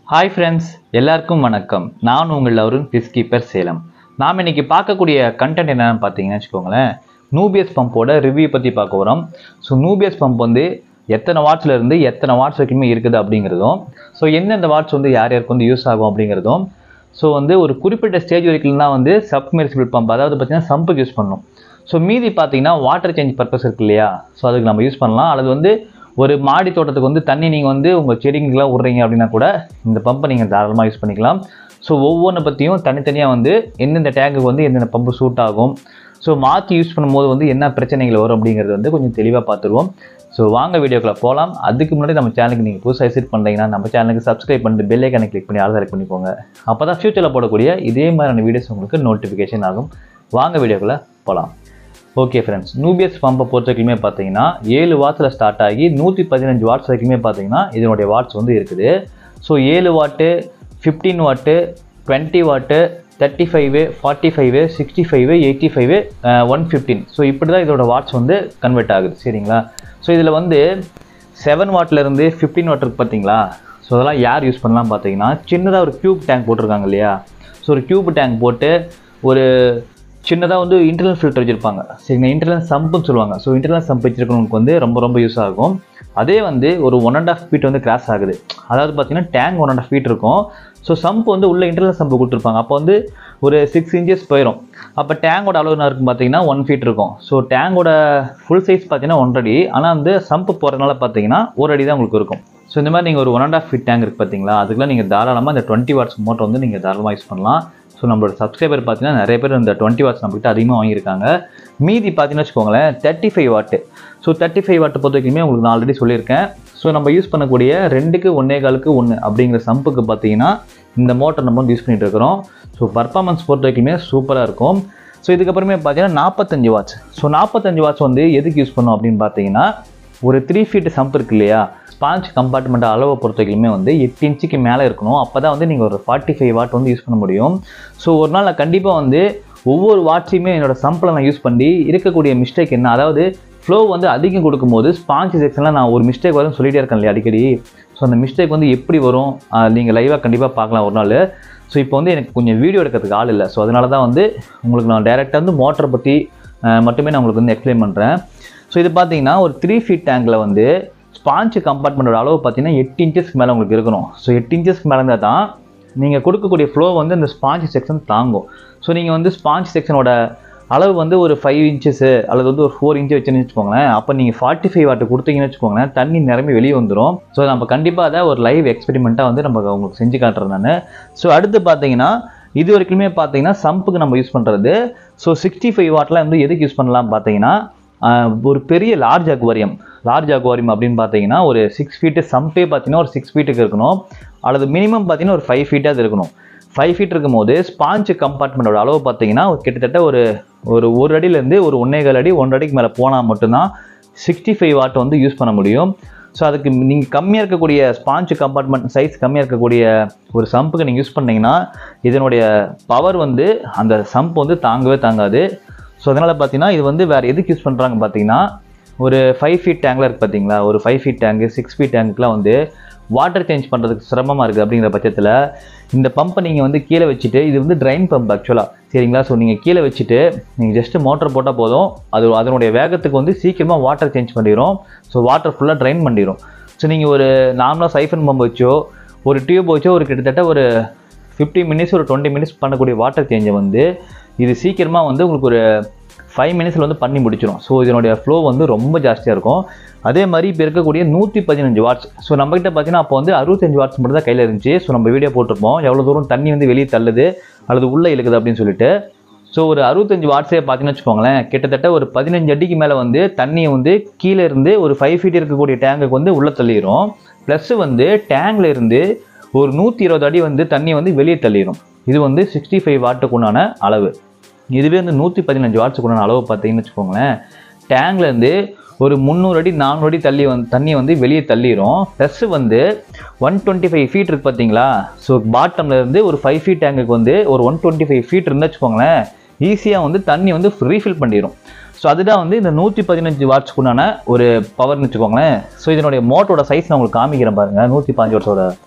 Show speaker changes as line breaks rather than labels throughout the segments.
hi friends எல்லாருக்கும் வணக்கம் நான் உங்கள் அருண் பிஸ் கீப்பர் சேலம் நாம் இன்னைக்கு பார்க்கக்கூடிய கண்டென்ட் என்னன்னு பார்த்தீங்கன்னு வச்சுக்கோங்களேன் நூபியஸ் பம்போட ரிவ்யூ பற்றி பார்க்க போகிறோம் ஸோ நூபியஸ் பம்ப் வந்து எத்தனை வாட்ஸ்ல இருந்து எத்தனை வாட்ஸ் வரைக்குமே இருக்குது அப்படிங்கிறதும் ஸோ எந்தெந்த வாட்ஸ் வந்து யார் யாருக்கு வந்து யூஸ் ஆகும் அப்படிங்கிறதும் ஸோ வந்து ஒரு குறிப்பிட்ட ஸ்டேஜ் வரைக்கும் தான் வந்து சப்மெர்சிபிள் பம்ப் அதாவது பார்த்தீங்கன்னா சம்புக்கு யூஸ் பண்ணணும் ஸோ மீதி பார்த்தீங்கன்னா வாட்டர் சேஞ்ச் பர்பஸ் இருக்கு இல்லையா ஸோ அதுக்கு நம்ம யூஸ் பண்ணலாம் அல்லது வந்து ஒரு மாடி தோட்டத்துக்கு வந்து தண்ணி நீங்கள் வந்து உங்கள் செடிங்களுக்குலாம் விட்றீங்க அப்படின்னா கூட இந்த பம்பை நீங்கள் தாராளமாக யூஸ் பண்ணிக்கலாம் ஸோ ஒவ்வொன்றை பற்றியும் தனித்தனியாக வந்து எந்தெந்த டேங்குக்கு வந்து எந்தெந்த பம்பு சூட் ஆகும் ஸோ மாற்றி யூஸ் பண்ணும்போது வந்து என்ன பிரச்சனைகள் வரும் அப்படிங்கிறது வந்து கொஞ்சம் தெளிவாக பார்த்துருவோம் ஸோ வாங்க வீடியோக்குள்ள போகலாம் அதுக்கு முன்னாடி நம்ம சேனலுக்கு நீங்கள் புதுசாக விசிட் பண்ணுறீங்கன்னா நம்ம சேனலுக்கு சப்ஸ்கிரைப் பண்ணிட்டு பெல் ஐக்கானை கிளிக் பண்ணி ஆள் செலக்ட் பண்ணிக்கோங்க அப்போ தான் ஃபியூச்சரில் போடக்கூடிய இதே மாதிரியான வீடியோஸ் உங்களுக்கு நோட்டிஃபிகேஷன் ஆகும் வாங்க வீடியோக்குள்ளே போகலாம் ஓகே ஃப்ரெண்ட்ஸ் நூபியஸ் பம்பை பொறுத்த வரைக்குமே பார்த்தீங்கன்னா ஏழு வாட்ஸில் ஸ்டார்ட் ஆகி நூற்றி பதினஞ்சு வாட்ஸ் வரைக்குமே பார்த்தீங்கன்னா இதனுடைய வாட்ஸ் வந்து இருக்குது ஸோ ஏழு வாட்டு fifteen watt twenty watt thirty five forty five sixty five eighty five one fifteen so இப்படி தான் இதோட வாட்ஸ் வந்து கன்வெர்ட் ஆகுது சரிங்களா ஸோ இதில் வந்து செவன் வாட்லேருந்து ஃபிஃப்டீன் வாட் இருக்கு பார்த்தீங்களா ஸோ அதெல்லாம் யார் யூஸ் பண்ணலாம் பார்த்தீங்கன்னா சின்னதாக ஒரு க்யூப் டேங்க் போட்டிருக்காங்க இல்லையா ஸோ ஒரு க்யூப் டேங்க் போட்டு ஒரு சின்னதாக வந்து இன்டர்னல் ஃபில்டர் வச்சுருப்பாங்க சரிங்க இன்டர்னல் சம்புன்னு சொல்லுவாங்க ஸோ இன்டர்னல் சம்ப் வச்சிருக்கவங்களுக்கு வந்து ரொம்ப ரொம்ப யூஸ் ஆகும் அதே வந்து ஒரு ஒன் அண்ட் ஆஃப் ஃபீட் வந்து கிராஸ் ஆகுது அதாவது பார்த்தீங்கன்னா tank one and half feet இருக்கும் ஸோ சம்ப் வந்து உள்ள இன்டர்னல் சம்பு கொடுத்துருப்பாங்க அப்போ வந்து ஒரு சிக்ஸ் இன்ச்சஸ் போயிடும் அப்போ டேங்கோட அளவு என்ன இருக்கும் பார்த்தீங்கன்னா ஒன் ஃபீட் இருக்கும் ஸோ டேங்கோட ஃபுல் சைஸ் பார்த்தீங்கன்னா ஒன்றரை அடி ஆனால் வந்து சம்பு போகிறதுனால பார்த்தீங்கன்னா ஒரு அடி தான் உங்களுக்கு இருக்கும் ஸோ இந்த மாதிரி நீங்கள் ஒரு one and half feet tank இருக்குது பார்த்தீங்களா அதுக்குலாம் நீங்கள் தாராளமாக இந்த டுவெண்ட்டி வாட்ஸ் மோட்டர் வந்து நீங்கள் தாராளமாக யூஸ் பண்ணலாம் ஸோ நம்மளோட சப்ஸ்கிரைபர் பார்த்தீங்கன்னா நிறைய பேர் இந்த டுவெண்ட்டி வாட்ஸ் நம்மகிட்ட அதிகமாக வாங்கியிருக்காங்க மீதி பார்த்தீங்கன்னு வச்சுக்கோங்களேன் thirty five watt so thirty five வாட்டை பொறுத்த வரைக்குமே உங்களுக்கு நான் ஆல்ரெடி சொல்லியிருக்கேன் ஸோ நம்ம யூஸ் பண்ணக்கூடிய ரெண்டுக்கு ஒன்றே காலுக்கு ஒன்று அப்படிங்கிற சம்புக்கு பார்த்தீங்கன்னா இந்த மோட்டர் நம்ம வந்து யூஸ் பண்ணிட்டு இருக்கிறோம் ஸோ பர்ஃபார்மன்ஸ் பொறுத்த வரைக்குமே சூப்பராக இருக்கும் ஸோ இதுக்கப்புறமே பார்த்தீங்கன்னா நாற்பத்தஞ்சு வாட்ச் ஸோ நாற்பத்தஞ்சு வாட்ச் வந்து எதுக்கு யூஸ் பண்ணோம் அப்படின்னு பார்த்தீங்கன்னா ஒரு த்ரீ ஃபீட் சம்ப் இருக்கு இல்லையா ஸ்பாஞ்ச் கம்பார்ட்மெண்ட் அளவை பொறுத்த வரைக்குமே வந்து எட்டு இன்ச்சுக்கு மேலே இருக்கணும் அப்போ தான் வந்து நீங்கள் ஒரு ஃபார்ட்டி ஃபைவ் வாட் வந்து யூஸ் பண்ண முடியும் ஸோ ஒரு நாள் நான் கண்டிப்பாக வந்து ஒவ்வொரு வாட்ஸையுமே என்னோட சம்பில் நான் யூஸ் பண்ணி இருக்கக்கூடிய மிஸ்டேக் என்ன அதாவது ஃப்ளோ வந்து அதிகம் கொடுக்கும்போது ஸ்பாஞ்ச் செக்ஷனில் நான் ஒரு மிஸ்டேக் வரும்னு சொல்லிட்டே இருக்கேன் இல்லையா அடிக்கடி ஸோ அந்த மிஸ்டேக் வந்து எப்படி வரும் நீங்கள் லைவாக கண்டிப்பாக பார்க்கலாம் ஒரு நாள் ஸோ இப்போ வந்து எனக்கு கொஞ்சம் வீடியோ எடுக்கிறதுக்கு ஆள் இல்லை ஸோ அதனால தான் வந்து உங்களுக்கு நான் டேரெக்டாக வந்து மோட்டரை பற்றி மட்டுமே நான் உங்களுக்கு வந்து எக்ஸ்பிளைன் பண்ணுறேன் ஸோ இது பார்த்தீங்கன்னா ஒரு த்ரீ ஃபீட் டேங்கில் வந்து ஸ்பாஞ்ச் கம்பார்ட்மெண்ட்டோட அளவு பார்த்தீங்கன்னா எட்டு இன்ச்சஸ்க்கு மேலே உங்களுக்கு இருக்கணும் ஸோ எட்டு இன்ச்சஸ்க்கு மேலே இருந்தால் தான் நீங்கள் கொடுக்கக்கூடிய ஃப்ளோ வந்து இந்த ஸ்பாஞ்ச் செக்ஷன் தாங்கும் ஸோ நீங்கள் வந்து ஸ்பாஞ்ச் செக்ஷனோட அளவு வந்து ஒரு ஃபைவ் இன்ச்சஸு அல்லது வந்து ஒரு ஃபோர் இன்ச்சு வச்சுன்னு வச்சுக்கோங்களேன் அப்போ நீங்கள் ஃபார்ட்டி ஃபைவ் வாட்டு கொடுத்தீங்கன்னு வச்சுக்கோங்களேன் தண்ணி நிரம்பி வெளியே வந்துடும் ஸோ நம்ம கண்டிப்பாக அதை ஒரு லைவ் எக்ஸ்பெரிமெண்ட்டாக வந்து நம்ம உங்களுக்கு செஞ்சு காட்டுறேன் நான் ஸோ அடுத்து பார்த்தீங்கன்னா இது வரைக்குமே பார்த்தீங்கன்னா சம்புக்கு நம்ம யூஸ் பண்ணுறது ஸோ சிக்ஸ்டி ஃபைவ் வாட்லாம் வந்து எதுக்கு யூஸ் பண்ணலாம் பார்த்தீங்கன்னா ஒரு பெரிய லார்ஜ் அக்வாரியம் லார்ஜ் அக்வாரியம் அப்படின்னு பார்த்தீங்கன்னா ஒரு சிக்ஸ் ஃபீட்டு சம்பே பார்த்தீங்கன்னா ஒரு சிக்ஸ் ஃபீட்டுக்கு இருக்கணும் அல்லது மினிமம் பார்த்தீங்கன்னா ஒரு ஃபைவ் ஃபீட்டாக இருக்கணும் ஃபைவ் ஃபீட் இருக்கும்போது ஸ்பாஞ்ச் கம்பார்ட்மெண்ட்டோட அளவு பார்த்தீங்கன்னா கிட்டத்தட்ட ஒரு ஒரு ஒரு அடியிலேருந்து ஒரு ஒன்றேகால் அடி ஒன்றரை அடிக்கு மேலே போனால் மட்டும்தான் சிக்ஸ்டி ஃபைவ் வாட் வந்து யூஸ் பண்ண முடியும் ஸோ அதுக்கு நீங்கள் கம்மியாக இருக்கக்கூடிய ஸ்பாஞ்ச் கம்பார்ட்மெண்ட் சைஸ் கம்மியாக இருக்கக்கூடிய ஒரு சம்புக்கு நீங்கள் யூஸ் பண்ணிங்கன்னா இதனுடைய பவர் வந்து அந்த சம்ப் வந்து தாங்கவே தாங்காது ஸோ அதனால் பார்த்தீங்கன்னா இது வந்து வேறு எதுக்கு யூஸ் பண்ணுறாங்க பார்த்தீங்கன்னா ஒரு ஃபைவ் ஃபீட் டேங்கில் இருக்குது பார்த்தீங்களா ஒரு five feet tank six feet டேங்க்குலாம் வந்து வாட்டர் சேஞ்ச் பண்ணுறதுக்கு சிரமமாக இருக்குது அப்படிங்கிற பட்சத்தில் இந்த பம்பை நீங்கள் வந்து கீழே வச்சுட்டு இது வந்து ட்ரைன் பம்ப் ஆக்சுவலாக சரிங்களா ஸோ நீங்கள் கீழே வச்சுட்டு நீங்கள் ஜஸ்ட்டு மோட்டர் போட்டால் போதும் அது அதனுடைய வேகத்துக்கு வந்து சீக்கிரமாக வாட்டர் சேஞ்ச் பண்ணிடும் ஸோ வாட்டர் ஃபுல்லாக ட்ரைன் பண்ணிடும் ஸோ நீங்கள் ஒரு நார்மலாக சைஃபன் பம்ப் வச்சோ ஒரு டியூப் வச்சோ ஒரு கிட்டத்தட்ட ஒரு ஃபிஃப்டி மினிட்ஸ் ஒரு டுவெண்ட்டி மினிட்ஸ் பண்ணக்கூடிய வாட்டர் சேஞ்சை வந்து இது சீக்கிரமாக வந்து உங்களுக்கு ஒரு ஃபைவ் மினிட்ஸில் வந்து பண்ணி முடிச்சிடும் ஸோ இதனுடைய ஃப்ளோ வந்து ரொம்ப ஜாஸ்தியாக இருக்கும் அதே மாதிரி இப்போ இருக்கக்கூடிய நூற்றி பதினஞ்சு வாட்ஸ் ஸோ நம்மகிட்ட பார்த்தீங்கன்னா அப்போ வந்து அறுபத்தஞ்சு வாட்ஸ் மட்டும் தான் கையில் இருந்துச்சு ஸோ நம்ம வீடியோ போட்டிருப்போம் எவ்வளோ தூரம் தண்ணி வந்து வெளியே தள்ளுது அல்லது உள்ளே இழுக்குது அப்படின்னு சொல்லிட்டு ஸோ ஒரு அறுபத்தஞ்சு வாட்ஸே பார்த்தீங்கன்னு வச்சுக்கோங்களேன் கிட்டத்தட்ட ஒரு பதினஞ்சு அடிக்கு மேலே வந்து தண்ணியை வந்து கீழே இருந்து ஒரு ஃபைவ் ஃபீட் இருக்கக்கூடிய டேங்குக்கு வந்து உள்ளே தள்ளிடும் ப்ளஸ் வந்து டேங்கில் இருந்து ஒரு நூற்றி இருபது அடி வந்து தண்ணியை வந்து வெளியே தள்ளிடும் இது வந்து சிக்ஸ்டி ஃபைவ் வாட்டுக்கு உண்டான அளவு இதுவே வந்து நூற்றி பதினஞ்சு வாட்ஸுக்கு உண்டான அளவு பார்த்தீங்கன்னு வச்சுக்கோங்களேன் டேங்க்லேருந்து ஒரு முந்நூறு அடி நானூறு அடி தள்ளி வந்து தண்ணியை வந்து வெளியே தள்ளிடும் ப்ளஸ் வந்து ஒன் டுவெண்ட்டி ஃபைவ் ஃபீட் இருக்கு பார்த்தீங்களா ஸோ பாட்டம்ல இருந்து ஒரு ஃபைவ் ஃபீட் டேங்குக்கு வந்து ஒரு ஒன் டுவெண்ட்டி ஃபைவ் ஃபீட் இருந்தால் வச்சுக்கோங்களேன் ஈஸியாக வந்து தண்ணி வந்து ரீஃபில் பண்ணிடும் ஸோ அதுதான் வந்து இந்த நூற்றி பதினஞ்சு வாட்ஸ்க்குண்டான ஒரு பவர்னு வச்சுக்கோங்களேன் ஸோ இதனுடைய மோட்டரோட சைஸ் நான் உங்களுக்கு காமிக்கிறேன் பாருங்கள் நூற்றி பதினஞ்சு வாட்ஸோட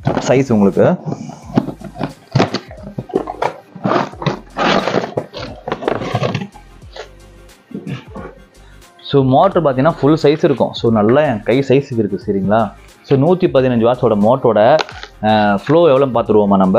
சைஸ் உங்களுக்கு ஸோ மோட்ரு பார்த்தீங்கன்னா ஃபுல் சைஸ் இருக்கும் ஸோ நல்லா என் கை சைஸுக்கு இருக்குது சரிங்களா ஸோ நூற்றி பதினஞ்சு வாட்ஸோட மோட்டரோட ஃப்ளோ எவ்வளோன்னு பார்த்துருவோமா நம்ம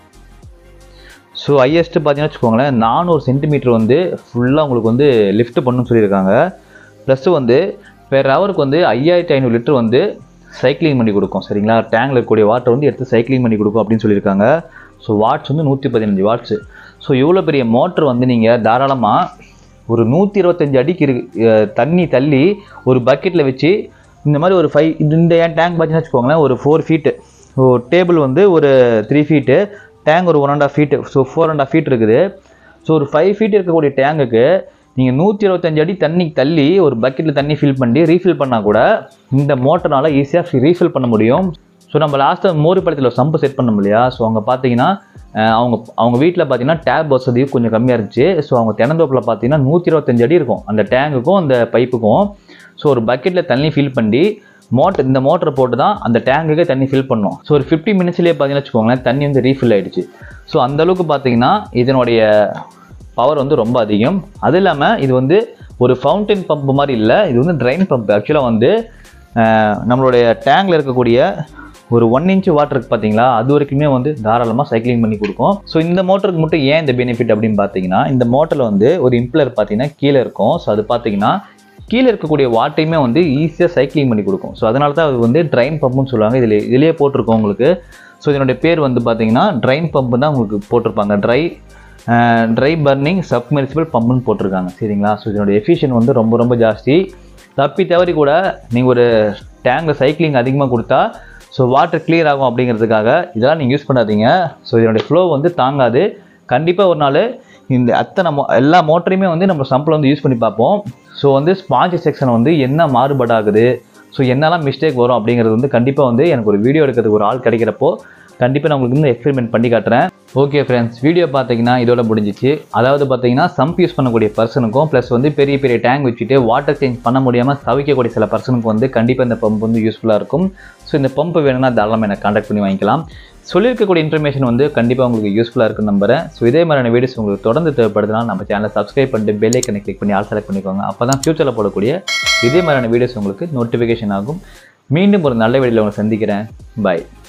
ஸோ ஹையஸ்ட்டு பார்த்தீங்கன்னா வச்சுக்கோங்களேன் நானூறு சென்டிமீட்டர் வந்து ஃபுல்லாக உங்களுக்கு வந்து லிஃப்ட் பண்ணுன்னு சொல்லியிருக்காங்க ப்ளஸ் வந்து பெர் ஹவருக்கு வந்து ஐயாயிரத்தி ஐநூறு லிட்டர் வந்து சைக்கிளிங் பண்ணி கொடுக்கும் சரிங்களா டேங்கில் இருக்கக்கூடிய வாட்டர் வந்து எடுத்து சைக்கிளிங் பண்ணி கொடுக்கும் அப்படின்னு சொல்லியிருக்காங்க ஸோ வாட்ஸ் வந்து நூற்றி பதினஞ்சு வாட்ஸு ஸோ இவ்வளோ பெரிய மோட்ரு வந்து நீங்கள் தாராளமாக ஒரு நூற்றி இருபத்தஞ்சு அடிக்கு இருக்கு அஹ் தண்ணி தள்ளி ஒரு பக்கெட்டில் வச்சு இந்த மாதிரி ஒரு ஃபைவ் இந்த ஏன் டேங்க் பார்த்தீங்கன்னா வச்சுக்கோங்களேன் ஒரு ஃபோர் ஃபீட்டு ஒரு டேபிள் வந்து ஒரு த்ரீ ஃபீட்டு டேங்க் ஒரு one and half feet so four and half feet இருக்குது ஸோ ஒரு ஃபைவ் ஃபீட் இருக்கக்கூடிய டேங்குக்கு நீங்கள் நூற்றி இருபத்தஞ்சு அடி தண்ணி தள்ளி ஒரு பக்கெட்டில் தண்ணி ஃபில் பண்ணி ரீஃபில் பண்ணால் கூட இந்த மோட்டர்னால ஈஸியாக ரீஃபில் பண்ண முடியும் ஸோ நம்ம லாஸ்ட்டாக மோரிப்பாளையத்தில் ஒரு சம்பு செட் பண்ணோம் இல்லையா ஸோ அங்கே பார்த்தீங்கன்னா அஹ் அவங்க அவங்க வீட்டில் பார்த்தீங்கன்னா டேப் வசதி கொஞ்சம் கம்மியாக இருந்துச்சு ஸோ அவங்க தென்னந்தோப்பில் பார்த்தீங்கன்னா நூற்றி இருபத்தஞ்சு அடி இருக்கும் அந்த டேங்குக்கும் அந்த பைப்புக்கும் ஸோ ஒரு பக்கெட்டில் தண்ணி ஃபில் பண்ணி மோட்டர் இந்த மோட்டரை போட்டு தான் அந்த டேங்குக்கு தண்ணி ஃபில் பண்ணோம் ஸோ ஒரு ஃபிஃப்டி மினிட்ஸ்லேயே பார்த்தீங்கன்னா வச்சுக்கோங்களேன் தண்ணி வந்து ரீஃபில் ஆயிடுச்சு ஸோ அந்த அளவுக்கு பார்த்தீங்கன்னா இதனுடைய பவர் வந்து ரொம்ப அதிகம் அது இல்லாமல் இது வந்து ஒரு ஃபவுண்டைன் பம்ப் மாதிரி இல்லை இது வந்து ட்ரைன் பம்ப் ஆக்சுவலாக வந்து அஹ், நம்மளுடைய டேங்கில் இருக்கக்கூடிய ஒரு ஒன் இன்ச் வாட்டருக்கு பார்த்தீங்களா அது வரைக்குமே வந்து தாராளமாக சைக்கிளிங் பண்ணி கொடுக்கும் ஸோ இந்த மோட்டருக்கு மட்டும் ஏன் இந்த பெனிஃபிட் அப்படின்னு பார்த்தீங்கன்னா இந்த மோட்டரில் வந்து ஒரு இம்ப்ளர் பார்த்தீங்கன்னா கீழே இருக்கும் ஸோ அது பார்த்தீங்கன்னா கீழே இருக்கக்கூடிய வாட்டையுமே வந்து ஈஸியாக சைக்கிளிங் பண்ணி கொடுக்கும் ஸோ அதனால தான் அது வந்து ட்ரைன் பம்புன்னு சொல்லுவாங்க இதில் இதிலேயே போட்டிருக்கோம் உங்களுக்கு ஸோ இதனுடைய பேர் வந்து பார்த்தீங்கன்னா ட்ரைன் பம்பு தான் உங்களுக்கு போட்டிருப்பாங்க ட்ரை ட்ரை பர்னிங் சப்மெர்சிபிள் பம்புன்னு போட்டிருக்காங்க சரிங்களா ஸோ இதனுடைய எஃபிஷியன் வந்து ரொம்ப ரொம்ப ஜாஸ்தி தப்பி தவறி கூட நீங்கள் ஒரு டேங்கில் சைக்கிளிங் அதிகமாக கொடுத்தா ஸோ வாட்டர் கிளியர் ஆகும் அப்படிங்கிறதுக்காக இதெல்லாம் நீங்கள் யூஸ் பண்ணாதீங்க ஸோ இதனுடைய ஃப்ளோ வந்து தாங்காது கண்டிப்பாக ஒரு நாள் இந்த அத்தனை மோ எல்லா மோட்டரையுமே வந்து நம்ம சம்பில் வந்து யூஸ் பண்ணி பார்ப்போம் ஸோ வந்து ஸ்பாஞ்ச் செக்ஷன் வந்து என்ன மாறுபாடாகுது ஸோ என்னெல்லாம் மிஸ்டேக் வரும் அப்படிங்கிறது வந்து கண்டிப்பாக வந்து எனக்கு ஒரு வீடியோ எடுக்கிறதுக்கு ஒரு ஆள் கிடைக்கிறப்போ கண்டிப்பாக நான் உங்களுக்கு வந்து எக்ஸ்பெரிமெண்ட் பண்ணி காட்டுறேன் ஓகே ஃப்ரெண்ட்ஸ் வீடியோ பார்த்தீங்கன்னா இதோட முடிஞ்சிச்சு அதாவது பார்த்தீங்கன்னா சம்ப் யூஸ் பண்ணக்கூடிய பர்சனுக்கும் ப்ளஸ் வந்து பெரிய பெரிய டேங்க் வச்சுட்டு வாட்டர் சேஞ்ச் பண்ண முடியாமல் தவிக்கக்கூடிய சில பர்சனுக்கு வந்து கண்டிப்பாக இந்த பம்ப் வந்து யூஸ்ஃபுல்லாக இருக்கும் ஸோ இந்த பம்ப் வேணும்னா தாராளமாக எனக்கு கான்டாக்ட் பண்ணி வாங்கிக்கலாம் சொல்லியிருக்கக்கூடிய இன்ஃபர்மேஷன் வந்து கண்டிப்பாக உங்களுக்கு யூஸ்ஃபுல்லாக இருக்குன்னு நம்புறேன் ஸோ இதே மாதிரியான வீடியோஸ் உங்களுக்கு தொடர்ந்து தேவைப்படுதுன்னா நம்ம சேனலை சப்ஸ்கிரைப் பண்ணிட்டு பெல் ஐக்கனை கிளிக் பண்ணி ஆல் செலக்ட் பண்ணிக்கோங்க அப்போ தான் ஃபியூச்சரில் போடக்கூடிய இதே மாதிரியான வீடியோஸ் உங்களுக்கு நோட்டிஃபிகேஷன் ஆகும் மீண்டும் ஒரு நல்ல வீடியோவில் உங்களை சந்திக்கிறேன் பை